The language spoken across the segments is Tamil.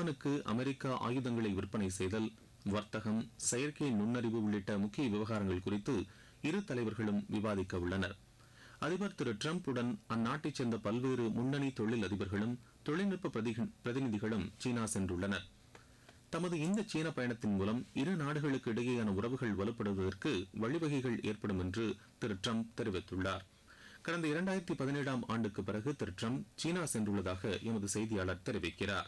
ஈரானுக்கு அமெரிக்கா ஆயுதங்களை விற்பனை செய்தல் வர்த்தகம் செயற்கை நுண்ணறிவு உள்ளிட்ட முக்கிய விவகாரங்கள் குறித்து இரு தலைவர்களும் விவாதிக்க உள்ளனர் அதிபர் திரு டிரம்ப் உடன் அந்நாட்டைச் சேர்ந்த பல்வேறு முன்னணி தொழில் அதிபர்களும் தொழில்நுட்ப பிரதிக- பிரதிநிதிகளும் சீனா சென்றுள்ளனர் தமது இந்த சீன பயணத்தின் மூலம் இரு நாடுகளுக்கு இடையேயான உறவுகள் வலுப்படுவதற்கு வழிவகைகள் ஏற்படும் என்று திரு ட்ரம்ப் தெரிவித்துள்ளார் கடந்த இரண்டாயிரத்தி பதினேழாம் ஆண்டுக்கு பிறகு திரு ட்ரம்ப் சீனா சென்றுள்ளதாக எமது செய்தியாளர் தெரிவிக்கிறார்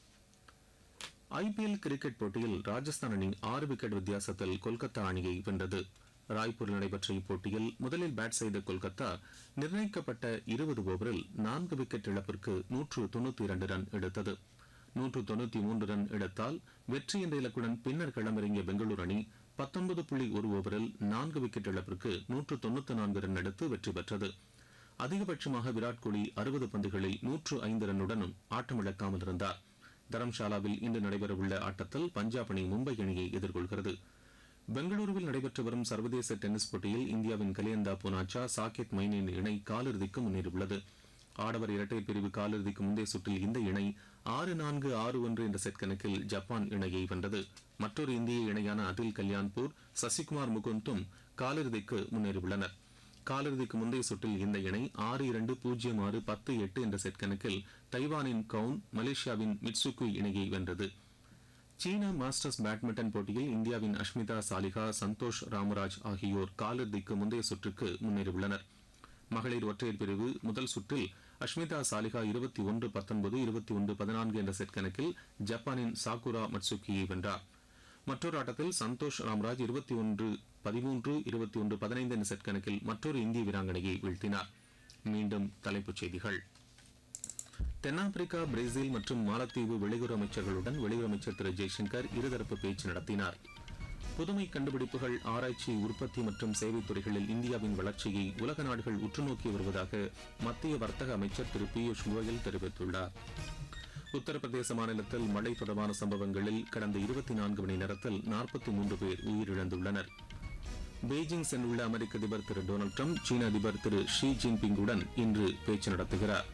ஐபிஎல் கிரிக்கெட் போட்டியில் ராஜஸ்தான் அணி ஆறு விக்கெட் வித்தியாசத்தில் கொல்கத்தா அணியை வென்றது ராய்ப்பூரில் நடைபெற்ற இப்போட்டியில் முதலில் பேட் செய்த கொல்கத்தா நிர்ணயிக்கப்பட்ட இருபது ஓவரில் நான்கு விக்கெட் இழப்பிற்கு நூற்று தொண்ணூத்தி இரண்டு ரன் எடுத்தது நூற்று தொண்ணூத்தி மூன்று ரன் எடுத்தால் வெற்றி என்ற இலக்குடன் பின்னர் களமிறங்கிய பெங்களூரு அணி பத்தொன்பது புள்ளி ஒரு ஓவரில் நான்கு விக்கெட் இழப்பிற்கு நூற்று தொண்ணூத்தி நான்கு ரன் எடுத்து வெற்றி பெற்றது அதிகபட்சமாக விராட் கோலி அறுபது பந்துகளில் நூற்று ஐந்து ரன்னுடனும் ஆட்டமிழக்காமல் இருந்தார் தரம்ஷாலாவில் இன்று நடைபெறவுள்ள ஆட்டத்தில் பஞ்சாப் அணி மும்பை அணியை எதிர்கொள்கிறது பெங்களூருவில் நடைபெற்று வரும் சர்வதேச டென்னிஸ் போட்டியில் இந்தியாவின் கலியந்தா புனாச்சா சாகேத் மைனின் இணை காலிறுதிக்கு முன்னேறியுள்ளது ஆடவர் இரட்டையர் பிரிவு காலிறுதிக்கு முந்தைய சுற்றில் இந்த இணை ஆறு நான்கு ஆறு ஒன்று என்ற செட் கணக்கில் ஜப்பான் இணையை வென்றது மற்றொரு இந்திய இணையான அதில் கல்யாண்பூர் சசிகுமார் முகுந்தும் காலிறுதிக்கு முன்னேறியுள்ளனர் காலிறுதிக்கு முந்தைய சுற்றில் இந்த இணை ஆறு இரண்டு பூஜ்ஜியம் ஆறு பத்து எட்டு என்ற செட் கணக்கில் தைவானின் கவுன் மலேசியாவின் மிட்சுக்கு இணையை வென்றது சீன மாஸ்டர்ஸ் பேட்மிண்டன் போட்டியில் இந்தியாவின் அஷ்மிதா சாலிகா சந்தோஷ் ராமராஜ் ஆகியோர் காலிறுதிக்கு முந்தைய சுற்றுக்கு முன்னேறியுள்ளனர் மகளிர் ஒற்றையர் பிரிவு முதல் சுற்றில் அஷ்மிதா சாலிகா இருபத்தி ஒன்று பத்தொன்பது இருபத்தி ஒன்று பதினான்கு என்ற செட் கணக்கில் ஜப்பானின் சாகுரா மட்சுக்கியை வென்றார் மற்றொரு ஆட்டத்தில் சந்தோஷ் ராம்ராஜ் இருபத்தி ஒன்று பதிமூன்று இருபத்தி ஒன்று பதினைந்து என்ற செட் கணக்கில் மற்றொரு இந்திய வீராங்கனையை வீழ்த்தினார் மீண்டும் தலைப்புச் செய்திகள் தென்னாப்பிரிக்கா பிரேசில் மற்றும் மாலத்தீவு வெளியுறவு அமைச்சர்களுடன் வெளியுறவு அமைச்சர் திரு ஜெய்சங்கர் இருதரப்பு பேச்சு நடத்தினார் புதுமை கண்டுபிடிப்புகள் ஆராய்ச்சி உற்பத்தி மற்றும் சேவைத் துறைகளில் இந்தியாவின் வளர்ச்சியை உலக நாடுகள் உற்றுநோக்கி வருவதாக மத்திய வர்த்தக அமைச்சர் திரு பியூஷ் கோயல் தெரிவித்துள்ளார் உத்தரப்பிரதேச மாநிலத்தில் மழை தொடர்பான சம்பவங்களில் கடந்த இருபத்தி நான்கு மணி நேரத்தில் நாற்பத்தி மூன்று பேர் உயிரிழந்துள்ளனர் பெய்ஜிங் சென்றுள்ள அமெரிக்க அதிபர் திரு டொனால்டு ட்ரம்ப் சீன அதிபர் திரு ஷி ஜின்பிங்குடன் இன்று பேச்சு நடத்துகிறார்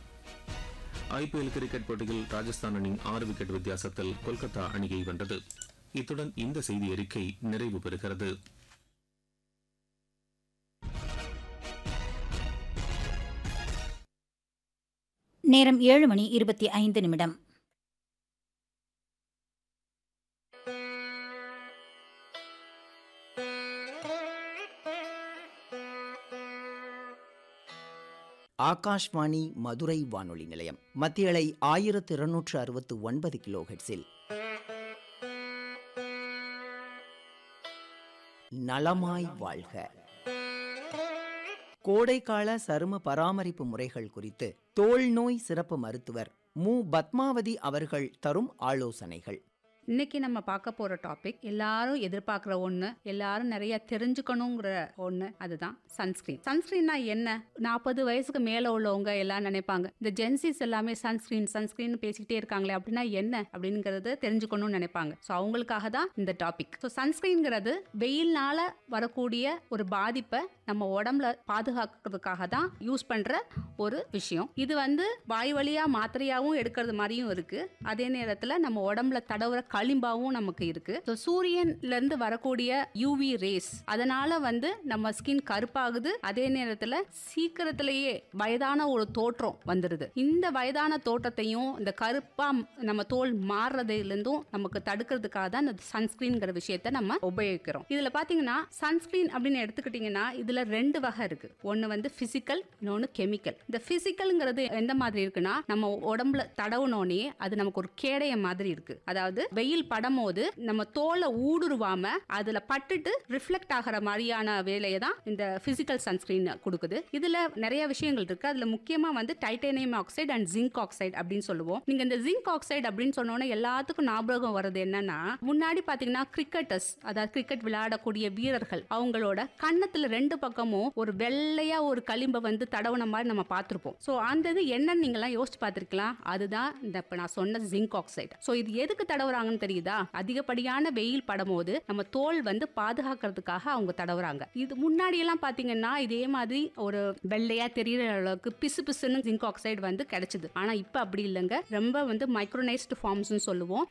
ஐபிஎல் கிரிக்கெட் போட்டியில் ராஜஸ்தான் அணி ஆறு விக்கெட் வித்தியாசத்தில் கொல்கத்தா அணியை வென்றது இத்துடன் இந்த செய்தி அறிக்கை நிறைவு பெறுகிறது நேரம் ஏழு மணி இருபத்தி ஐந்து நிமிடம் ஆகாஷ்வாணி மதுரை வானொலி நிலையம் மத்தியலை ஆயிரத்து இருநூற்று அறுபத்து ஒன்பது கிலோ ஹெட்ஸில் நலமாய் வாழ்க கோடைக்கால சரும பராமரிப்பு முறைகள் குறித்து தோல் நோய் சிறப்பு மருத்துவர் மு பத்மாவதி அவர்கள் தரும் ஆலோசனைகள் இன்னைக்கு நம்ம பார்க்க போற டாபிக் எல்லாரும் எதிர்பார்க்குற ஒண்ணு எல்லாரும் நிறைய தெரிஞ்சுக்கணுங்கிற ஒண்ணு அதுதான் சன்ஸ்கிரீன் சன்ஸ்கிரீன்னா என்ன நாற்பது வயசுக்கு மேல உள்ளவங்க எல்லாம் நினைப்பாங்க இந்த ஜென்சிஸ் எல்லாமே சன்ஸ்கிரீன் சன்ஸ்கிரீன் பேசிக்கிட்டே இருக்காங்களே அப்படின்னா என்ன அப்படிங்கறது தெரிஞ்சுக்கணும்னு நினைப்பாங்க ஸோ அவங்களுக்காக தான் இந்த டாபிக் ஸோ சன்ஸ்கிரீன்ங்கிறது வெயில்னால வரக்கூடிய ஒரு பாதிப்பை நம்ம உடம்புல பாதுகாக்கிறதுக்காக தான் யூஸ் பண்ற ஒரு விஷயம் இது வந்து வாய் வழியா மாத்திரையாவும் எடுக்கிறது மாதிரியும் இருக்கு அதே நேரத்துல நம்ம உடம்புல தடவுற களிம்பாவும் நமக்கு இருக்கு ஸோ சூரியன்ல இருந்து வரக்கூடிய யூவி ரேஸ் அதனால வந்து நம்ம ஸ்கின் கருப்பாகுது அதே நேரத்துல சீக்கிரத்திலேயே வயதான ஒரு தோற்றம் வந்துடுது இந்த வயதான தோற்றத்தையும் இந்த கருப்பா நம்ம தோல் மாறுறதுலேருந்தும் நமக்கு தடுக்கிறதுக்காக தான் இந்த சன்ஸ்கிரீன்ங்கிற விஷயத்த நம்ம உபயோகிக்கிறோம் இதுல பாத்தீங்கன்னா சன்ஸ்கிரீன் அப்படின்னு எடுத்துக்கிட்டீங்கன்னா இதுல ரெண்டு வகை இருக்கு ஒன்னு வந்து பிசிக்கல் இன்னொன்னு கெமிக்கல் இந்த பிசிக்கல்ங்கிறது எந்த மாதிரி இருக்குன்னா நம்ம உடம்புல தடவுனோனே அது நமக்கு ஒரு கேடைய மாதிரி இருக்கு அதாவது வெயில் படும்போது நம்ம தோலை ஊடுருவாம அதுல பட்டுட்டு ரிஃப்ளெக்ட் ஆகிற மாதிரியான வேலையை தான் இந்த பிசிக்கல் சன்ஸ்கிரீன் கொடுக்குது இதுல நிறைய விஷயங்கள் இருக்கு அதுல முக்கியமா வந்து titanium oxide and zinc oxide அப்படின்னு சொல்லுவோம் நீங்க இந்த ஜிங்க் ஆக்சைடு அப்படின்னு சொன்னோன்னே எல்லாத்துக்கும் ஞாபகம் வருது என்னன்னா முன்னாடி பாத்தீங்கன்னா கிரிக்கெட்டர்ஸ் அதாவது கிரிக்கெட் விளையாடக்கூடிய வீரர்கள் அவங்களோட கன்னத்துல ரெண்டு பக்கமும் ஒரு வெள்ளையா ஒரு களிம்பை வந்து தடவுன மாதிரி நம்ம பார்த்திருப்போம் ஸோ அந்த இது என்னன்னு நீங்களாம் யோசிச்சு பார்த்திருக்கலாம் அதுதான் இந்த இப்போ நான் சொன்ன ஜிங்க் ஆக்சைடு ஸோ இது எதுக்கு தடவுறாங்கன்னு தெரியுதா அதிகப்படியான வெயில் படும்போது நம்ம தோல் வந்து பாதுகாக்கிறதுக்காக அவங்க தடவுறாங்க இது முன்னாடி எல்லாம் பாத்தீங்கன்னா இதே மாதிரி ஒரு வெள்ளையா தெரியற அளவுக்கு பிசு பிசுன்னு ஜிங்க் ஆக்சைடு வந்து கிடைச்சது ஆனா இப்போ அப்படி இல்லைங்க ரொம்ப வந்து மைக்ரோனைஸ்டு ஃபார்ம்ஸ்னு சொல்லுவோம்